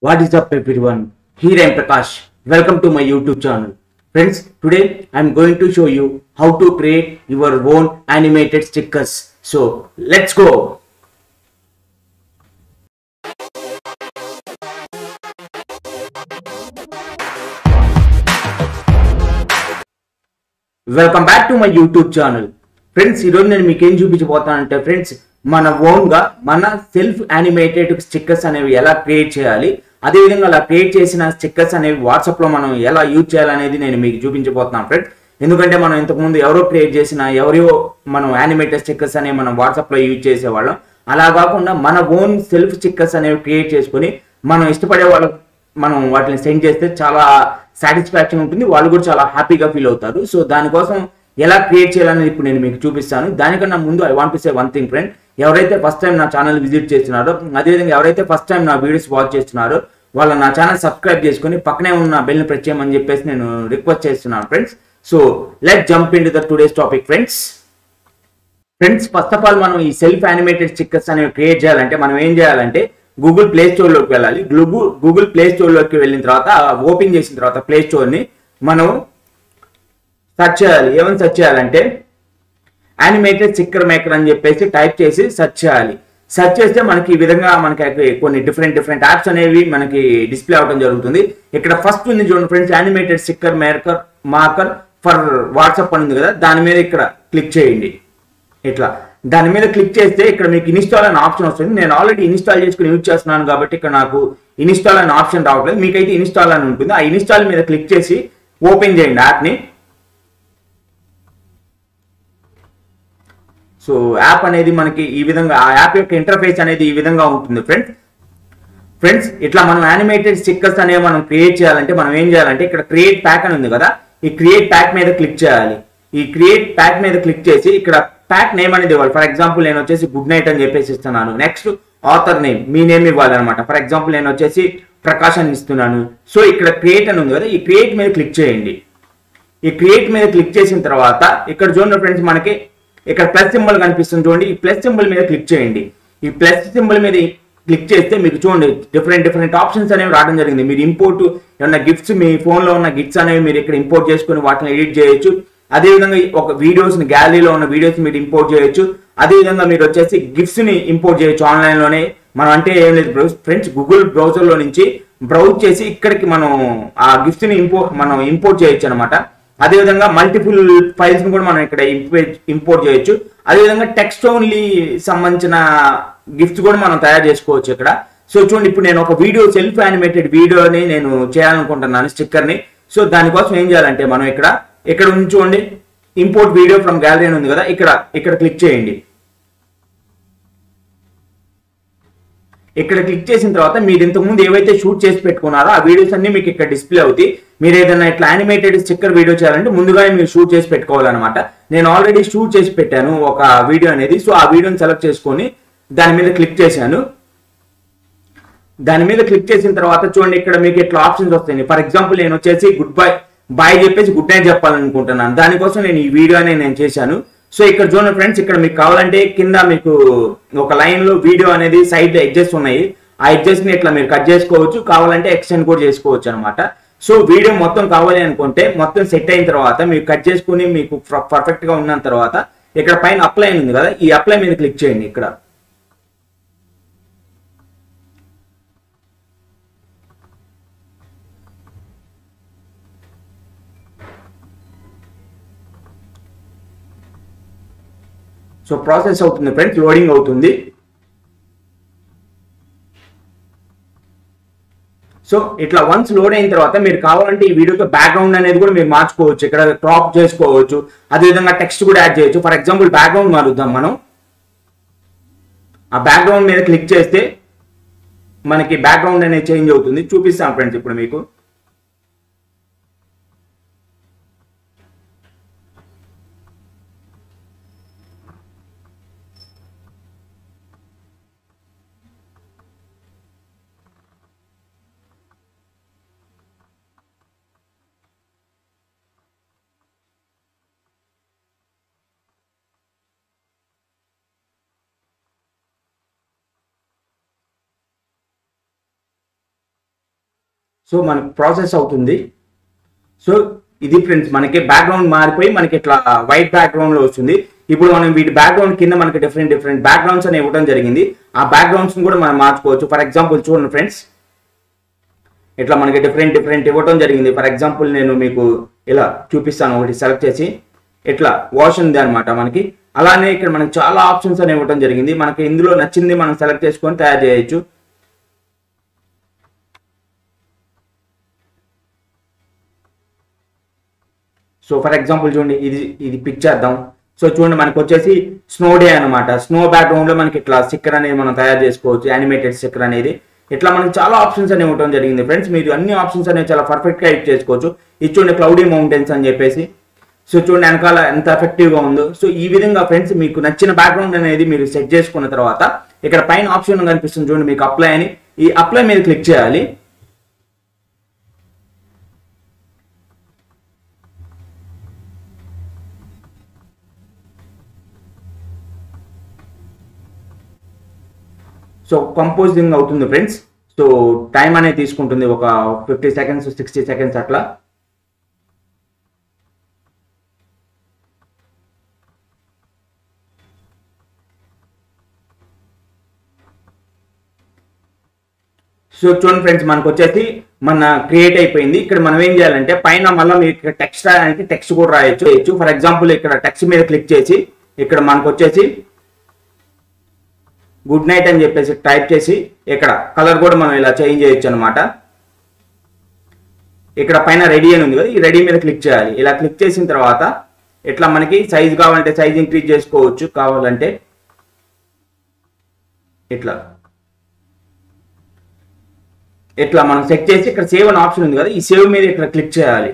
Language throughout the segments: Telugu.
What is up everyone? Here I am Prakash. Welcome to my YouTube channel. Friends, today I am going to show you how to create your own animated stickers. So let's go. Welcome back to my YouTube channel friends ఈరోజు నేను మీకు ఏం చూపించబోతానంటే ఫ్రెండ్స్ మన ఓన్ గా మన సెల్ఫ్ యానిమేటెడ్ స్టిక్కర్స్ అనేవి ఎలా క్రియేట్ చేయాలి అదేవిధంగా అలా క్రియేట్ చేసిన స్టిక్కర్స్ అనేవి వాట్సాప్ లో మనం ఎలా యూజ్ చేయాలనేది నేను మీకు చూపించబోతున్నాను ఫ్రెండ్స్ ఎందుకంటే మనం ఇంతకుముందు ఎవరో క్రియేట్ చేసిన ఎవరో మనం యానిమేటెడ్ స్టిక్కర్స్ అనేవి మనం వాట్సాప్ లో యూజ్ చేసేవాళ్ళం అలా కాకుండా మన ఓన్ సెల్ఫ్ స్టిక్కర్స్ అనేవి క్రియేట్ చేసుకొని మనం ఇష్టపడే వాళ్ళ మనం వాటిని సెండ్ చేస్తే చాలా సాటిస్ఫాక్షన్ ఉంటుంది వాళ్ళు కూడా చాలా హ్యాపీగా ఫీల్ అవుతారు సో దానికోసం ఎలా క్రియేట్ చేయాలని ఇప్పుడు నేను మీకు చూపిస్తాను దానికన్నా ముందు I want to say one thing friend ఎవరైతే ఫస్ట్ టైం నా ఛానల్ విజిట్ చేస్తున్నారో అదేవిధంగా ఎవరైతే ఫస్ట్ టైం నా వీడియోస్ వాచ్ చేస్తున్నారో వాళ్ళు నా ఛానల్ సబ్స్క్రైబ్ చేసుకొని పక్కనే ఉన్న బెల్ని ప్రెస్ చేయమని చెప్పేసి నేను రిక్వెస్ట్ చేస్తున్నాను friends so let jump into the today's topic friends friends first of all మనం ఈ సెల్ఫ్ యానిమేటెడ్ స్టిక్కర్స్ అనేవి క్రియేట్ చేయాలంటే మనం ఏం చేయాలంటే గూగుల్ ప్లే స్టోర్ లోకి వెళ్ళాలి గూగుల్ గూగుల్ ప్లే స్టోర్ లోకి వెళ్ళిన తర్వాత ఓపెన్ చేసిన తర్వాత ప్లే స్టోర్ ని మనం సెర్చ్ చేయాలి ఏమని సెర్చ్ చేయాలంటే యానిమేటెడ్ స్టిక్కర్ మేకర్ అని చెప్పేసి టైప్ చేసి సెర్చ్ చేయాలి సెర్చ్ చేస్తే మనకి ఈ విధంగా మనకి కొన్ని డిఫరెంట్ డిఫరెంట్ యాప్స్ అనేవి మనకి డిస్ప్లే అవడం జరుగుతుంది ఇక్కడ ఫస్ట్ ఉంది చూడండి friends animated sticker maker marker for WhatsApp అని ఉంది కదా దాని మీద ఇక్కడ క్లిక్ చేయండి ఇట్లా దాని మీద క్లిక్ చేస్తే ఇక్కడ మీకు ఇన్స్టాల్ అనే ఆప్షన్ వస్తుంది నేను ఆల్రెడీ ఇన్స్టాల్ చేసుకుని యూజ్ చేస్తున్నాను కాబట్టి ఇక్కడ నాకు ఇన్స్టాల్ అనే ఆప్షన్ రావట్లేదు మీకైతే ఇన్స్టాల్ అని ఉంటుంది ఆ ఇన్స్టాల్ మీద క్లిక్ చేసి ఓపెన్ చేయండి యాప్ని సో యాప్ అనేది మనకి ఈ విధంగా ఆ యాప్ యొక్క ఇంటర్ఫేస్ అనేది ఈ విధంగా ఉంటుంది ఫ్రెండ్స్ ఫ్రెండ్స్ ఇట్లా మనం యానిమేటెడ్ స్టిక్కర్స్ అనేవి మనం క్రియేట్ చేయాలంటే మనం ఏం చేయాలంటే ఇక్కడ క్రియేట్ ప్యాక్ అని ఉంది కదా ఈ క్రియేట్ ప్యాక్ మీద క్లిక్ చేయాలి ఈ క్రియేట్ ప్యాక్ మీద క్లిక్ చేసి ఇక్కడ ప్యాక్ నేమ్ అనేది ఇవ్వాలి ఫర్ ఎగ్జాంపుల్ నేను వచ్చేసి గుడ్ నైట్ అని చెప్పేసి ఇస్తున్నాను నెక్స్ట్ ఆథర్ నేమ్ మీ నేమ్ ఇవ్వాలి అనమాట ఫర్ ఎగ్జాంపుల్ నేను వచ్చేసి ప్రకాష్ అని ఇస్తున్నాను సో ఇక్కడ క్రియేట్ అని ఉంది కదా ఈ క్రియేట్ మీద క్లిక్ చేయండి ఈ క్రియేట్ మీద క్లిక్ చేసిన తర్వాత ఇక్కడ చూడండి ఫ్రెండ్స్ మనకి ఇక్కడ ప్లస్ సింబల్ కనిపిస్తుంది చూడండి ఈ ప్లస్ సింబల్ మీద క్లిక్ చేయండి ఈ ప్లస్ సింబల్ మీద క్లిక్ చేస్తే మీకు చూడండి డిఫరెంట్ డిఫరెంట్ ఆప్షన్స్ అనేవి రావడం జరిగింది మీరు ఇంపోర్ట్ ఏమన్నా గిఫ్ట్స్ మీ ఫోన్లో ఉన్న గిఫ్ట్స్ అనేవి మీరు ఇక్కడ ఇంపోర్ట్ చేసుకుని వాటిని ఎడిట్ చేయొచ్చు అదేవిధంగా ఒక వీడియోస్ ని గ్యాలరీలో ఉన్న వీడియోస్ మీరు ఇంపోర్ట్ చేయొచ్చు అదేవిధంగా మీరు వచ్చేసి గిఫ్ట్స్ ని ఇంపోర్ట్ చేయొచ్చు ఆన్లైన్ లోనే మనం అంటే ఏం లేదు ఫ్రెండ్స్ గూగుల్ బ్రౌజర్ లో నుంచి బ్రౌజ్ చేసి ఇక్కడికి మనం ఆ గిఫ్ట్స్ ని ఇంపోర్ట్ మనం ఇంపోర్ట్ చేయొచ్చు అనమాట అదేవిధంగా మల్టిపుల్ ఫైల్స్ ని కూడా మనం ఇక్కడ ఇంపోర్ట్ చేయొచ్చు అదేవిధంగా టెక్స్ట్ ఓన్లీ సంబంధించిన గిఫ్ట్స్ కూడా మనం తయారు చేసుకోవచ్చు ఇక్కడ సో చూడండి ఇప్పుడు నేను ఒక వీడియో సెల్ఫ్ యానిమేటెడ్ వీడియోని నేను చేయాలనుకుంటున్నాను స్టిక్కర్ ని సో దానికోసం ఏం చేయాలంటే మనం ఇక్కడ ఇక్కడ ఉంచుకోండి ఇంపోర్ట్ వీడియో ఫ్రమ్ గ్యాలరీ అని ఉంది కదా ఇక్కడ ఇక్కడ క్లిక్ చేయండి ఇక్కడ క్లిక్ చేసిన తర్వాత మీరు ఇంతకు ముందు ఏవైతే షూట్ చేసి పెట్టుకున్నారో ఆ వీడియోస్ అన్ని మీకు ఇక్కడ డిస్ప్లే అవుతాయి మీరు ఏదైనా ఇట్లా యానిమేటెడ్ స్టిక్కర్ వీడియో చేయాలంటే ముందుగానే మీరు షూట్ చేసి పెట్టుకోవాలన్నమాట నేను ఆల్రెడీ షూట్ చేసి పెట్టాను ఒక వీడియో అనేది సో ఆ వీడియోని సెలెక్ట్ చేసుకొని దాని మీద క్లిక్ చేశాను దాని మీద క్లిక్ చేసిన తర్వాత చూడండి ఇక్కడ మీకు ఇట్లా ఆప్షన్స్ వస్తాయి ఫర్ ఎగ్జాంపుల్ నేను వచ్చేసి గుడ్ బై బాయ్ చెప్పేసి గుడ్ నైట్ చెప్పాలనుకుంటున్నాను దానికోసం నేను ఈ వీడియో అనేది నేను చేశాను సో ఇక్కడ చూడండి ఫ్రెండ్స్ ఇక్కడ మీకు కావాలంటే కింద మీకు ఒక లైన్ లో వీడియో అనేది సైడ్ ఎడ్జెస్ ఉన్నాయి ఆ ఎడ్జెస్ ని ఇట్లా మీరు కట్ చేసుకోవచ్చు కావాలంటే ఎక్స్టెండ్ కూడా చేసుకోవచ్చు అనమాట సో వీడియో మొత్తం కావాలి అనుకుంటే మొత్తం సెట్ అయిన తర్వాత మీరు కట్ చేసుకుని మీకు పర్ఫెక్ట్ గా ఉన్న తర్వాత ఇక్కడ పైన అప్లై ఉంది కదా ఈ అప్లై మీద క్లిక్ చేయండి ఇక్కడ సో ప్రాసెస్ అవుతుంది ఫ్రెండ్స్ లోడింగ్ అవుతుంది సో ఇట్లా వన్స్ లోడ్ అయిన తర్వాత మీరు కావాలంటే ఈ వీడియోకి బ్యాక్గ్రౌండ్ అనేది కూడా మీరు మార్చుకోవచ్చు ఇక్కడ క్రాప్ చేసుకోవచ్చు అదేవిధంగా టెక్స్ట్ కూడా యాడ్ చేయొచ్చు ఫర్ ఎగ్జాంపుల్ బ్యాక్గ్రౌండ్ మారుద్దాం మనం ఆ బ్యాక్గ్రౌండ్ మీద క్లిక్ చేస్తే మనకి బ్యాక్గ్రౌండ్ అనేది చేంజ్ అవుతుంది చూపిస్తాను ఫ్రెండ్స్ ఇప్పుడు మీకు సో మనకు ప్రాసెస్ అవుతుంది సో ఇది ఫ్రెండ్స్ మనకి బ్యాక్గ్రౌండ్ మారిపోయి మనకి ఇట్లా వైట్ బ్యాక్గ్రౌండ్ లో వస్తుంది ఇప్పుడు మనం వీటి బ్యాక్గ్రౌండ్ కింద మనకి డిఫరెంట్ డిఫరెంట్ బ్యాక్గ్రౌండ్స్ అని ఇవ్వడం జరిగింది ఆ బ్యాక్గ్రౌండ్స్ కూడా మనం మార్చుకోవచ్చు ఫర్ ఎగ్జాంపుల్ చూడండి ఫ్రెండ్స్ ఇట్లా మనకి డిఫరెంట్ డిఫరెంట్ ఇవ్వడం జరిగింది ఫర్ ఎగ్జాంపుల్ నేను మీకు ఇలా చూపిస్తాను ఒకటి సెలెక్ట్ చేసి ఇట్లా వాష్ ఉంది అనమాట మనకి అలానే ఇక్కడ మనకి చాలా ఆప్షన్స్ అని ఇవ్వడం జరిగింది మనకి ఇందులో నచ్చింది మనం సెలెక్ట్ చేసుకొని తయారు చేయొచ్చు సో ఫర్ ఎగ్జాంపుల్ చూడండి ఇది ఇది పిక్ చేద్దాం సో చూడండి మనకి వచ్చేసి స్నో డే అనమాట స్నో బ్యాక్గ్రౌండ్ లో మనకి ఇట్లా స్టిక్కర్ అనేది మనం తయారు చేసుకోవచ్చు యానిమేటెడ్ స్టిక్కర్ అనేది ఇట్లా మనకి చాలా ఆప్షన్స్ అనేవి ఇవ్వడం జరిగింది ఫ్రెండ్స్ మీరు అన్ని ఆప్షన్స్ అనేవి చాలా పర్ఫెక్ట్ గా యూజ్ చేసుకోవచ్చు ఇది చూడండి క్లౌడీ మౌంటైన్స్ అని చెప్పేసి సో చూడండి వెనకాల ఎంత ఎఫెక్టివ్ గా ఉందో సో ఈ విధంగా ఫ్రెండ్స్ మీకు నచ్చిన బ్యాక్గ్రౌండ్ అనేది మీరు సెట్ చేసుకున్న తర్వాత ఇక్కడ పైన ఆప్షన్ కనిపిస్తుంది చూడండి మీకు అప్లై అని ఈ అప్లై మీద క్లిక్ చేయాలి సో కంపోజింగ్ అవుతుంది ఫ్రెండ్స్ సో టైం అనేది తీసుకుంటుంది ఒక ఫిఫ్టీ సెకండ్స్ సిక్స్టీ సెకండ్స్ అట్లా సో చూడండి ఫ్రెండ్స్ మనకు వచ్చేసి మన క్రియేట్ అయిపోయింది ఇక్కడ మనం ఏం చేయాలంటే పైన మళ్ళీ మీరు ఇక్కడ టెక్స్ట్ రాయడానికి టెక్స్ట్ కూడా రాయొచ్చు చేయొచ్చు ఫర్ ఎగ్జాంపుల్ ఇక్కడ టెక్స్ట్ మీద క్లిక్ చేసి ఇక్కడ మనకు వచ్చేసి గుడ్ నైట్ అని చెప్పేసి టైప్ చేసి ఇక్కడ కలర్ కూడా మనం ఇలా చేంజ్ చేయొచ్చు అనమాట ఇక్కడ పైన రెడీ అని ఉంది కదా ఈ రెడీ మీద క్లిక్ చేయాలి ఇలా క్లిక్ చేసిన తర్వాత ఇట్లా మనకి సైజ్ కావాలంటే సైజ్ ఇంక్రీజ్ చేసుకోవచ్చు కావాలంటే ఇట్లా ఇట్లా మనం సెట్ చేసి ఇక్కడ సేవ్ అనే ఆప్షన్ ఉంది కదా ఈ సేవ్ మీద ఇక్కడ క్లిక్ చేయాలి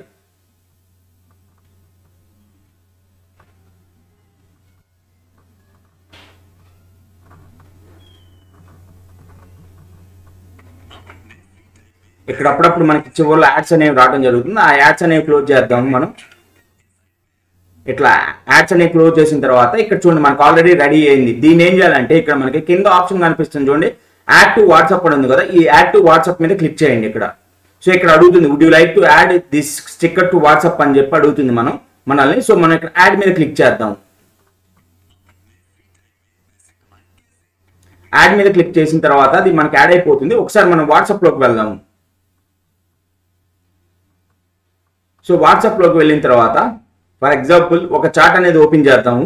ఇక్కడ అప్పుడప్పుడు మనకి చివరిలో యాడ్స్ అనేవి రావడం జరుగుతుంది ఆ యాడ్స్ అనేవి క్లోజ్ చేద్దాం మనం ఇట్లా యాడ్స్ అనేవి క్లోజ్ చేసిన తర్వాత ఇక్కడ చూడండి మనకు ఆల్రెడీ రెడీ అయింది దీన్ని ఏం చేయాలంటే ఇక్కడ మనకి కింద ఆప్షన్ కనిపిస్తుంది చూడండి యాడ్ టు వాట్సాప్ అని ఉంది కదా ఈ యాడ్ టు వాట్సాప్ మీద క్లిక్ చేయండి ఇక్కడ సో ఇక్కడ అడుగుతుంది would you like to add this sticker to WhatsApp అని చెప్పి అడుగుతుంది మనం మనల్ని సో మనం ఇక్కడ యాడ్ మీద క్లిక్ చేద్దాం యాడ్ మీద క్లిక్ చేసిన తర్వాత అది మనకి యాడ్ అయిపోతుంది ఒకసారి మనం వాట్సాప్లోకి వెళ్దాం సో వాట్సాప్లోకి వెళ్ళిన తర్వాత ఫర్ ఎగ్జాంపుల్ ఒక చార్ట్ అనేది ఓపెన్ చేద్దాము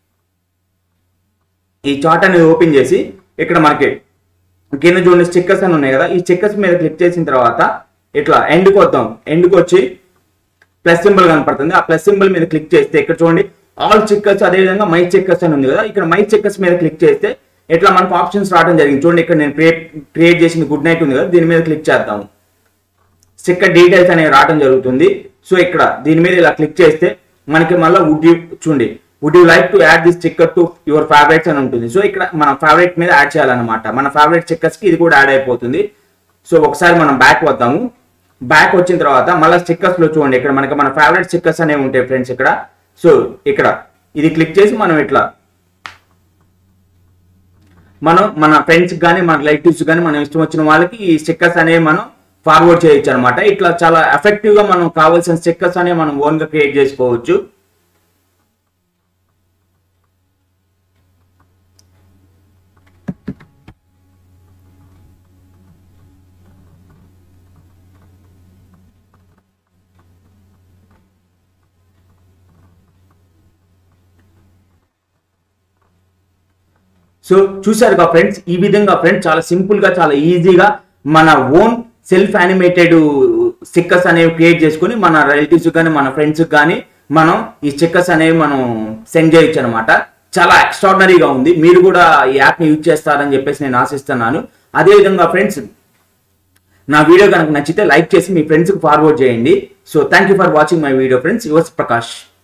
ఈ చార్ట్ అనేది ఓపెన్ చేసి ఇక్కడ మనకి కింద చూడండి స్టిక్కర్స్ అని ఉన్నాయి కదా ఈ స్టిక్కర్స్ మీద క్లిక్ చేసిన తర్వాత ఇట్లా ఎండ్కి వద్దాం ఎండ్కి వచ్చి ప్లస్ సింబల్ కనపడుతుంది ఆ ప్లస్ సింబల్ మీద క్లిక్ చేస్తే ఇక్కడ చూడండి ఆల్ స్టిక్కర్స్ అదేవిధంగా మై స్టిక్కర్స్ అని ఉంది కదా ఇక్కడ మై స్టిక్కర్స్ మీద క్లిక్ చేస్తే ఇట్లా మనకు ఆప్షన్స్ రావడం జరిగింది చూడండి ఇక్కడ నేను క్రియేట్ క్రియేట్ చేసిన గుడ్ నైట్ ఉంది కదా దీని మీద క్లిక్ చేద్దాం స్టిక్కర్ డీటెయిల్స్ అనేవి రావడం జరుగుతుంది సో ఇక్కడ దీని మీద ఇలా క్లిక్ చేస్తే మనకి మళ్ళీ వుడ్ యూ చూడండి would you like to add this sticker to your favourites అని ఉంటుంది సో ఇక్కడ మన ఫేవరెట్ మీద యాడ్ చేయాలన్నమాట మన ఫేవరెట్ స్టిక్కర్స్ కి ఇది కూడా యాడ్ అయిపోతుంది సో ఒకసారి మనం బ్యాక్ వద్దాము బ్యాక్ వచ్చిన తర్వాత మళ్ళీ స్టిక్కర్స్ లో చూడండి ఇక్కడ మనకి మన ఫేవరెట్ స్టిక్కర్స్ అనేవి ఉంటాయి ఫ్రెండ్స్ ఇక్కడ సో ఇక్కడ ఇది క్లిక్ చేసి మనం ఇట్లా మనం మన ఫ్రెండ్స్ కానీ మన రిలేటివ్స్ కానీ మనం ఇష్టం వచ్చిన వాళ్ళకి ఈ స్టిక్కర్స్ అనేవి మనం ఫార్వర్డ్ చేయొచ్చు అనమాట ఇట్లా చాలా ఎఫెక్టివ్ గా మనం కావాల్సిన స్టిక్కర్స్ అనేవి మనం ఓన్ గా క్రియేట్ చేసుకోవచ్చు సో చూసారుగా ఫ్రెండ్స్ ఈ విధంగా ఫ్రెండ్స్ చాలా సింపుల్ గా చాలా ఈజీగా మన ఓన్ సెల్ఫ్ యానిమేటెడ్ స్టిక్కర్స్ అనేవి క్రియేట్ చేసుకొని మన రిలేటివ్స్ కానీ మన ఫ్రెండ్స్ కానీ మనం ఈ స్టిక్కర్స్ అనేవి మనం సెండ్ చేయొచ్చు అనమాట చాలా ఎక్స్ట్రాడినరీగా ఉంది మీరు కూడా ఈ యాప్ని యూజ్ చేస్తారని చెప్పేసి నేను ఆశిస్తున్నాను అదేవిధంగా ఫ్రెండ్స్ నా వీడియో కనుక నచ్చితే లైక్ చేసి మీ ఫ్రెండ్స్కి ఫార్వర్డ్ చేయండి so thank you for watching my video friends yours Prakash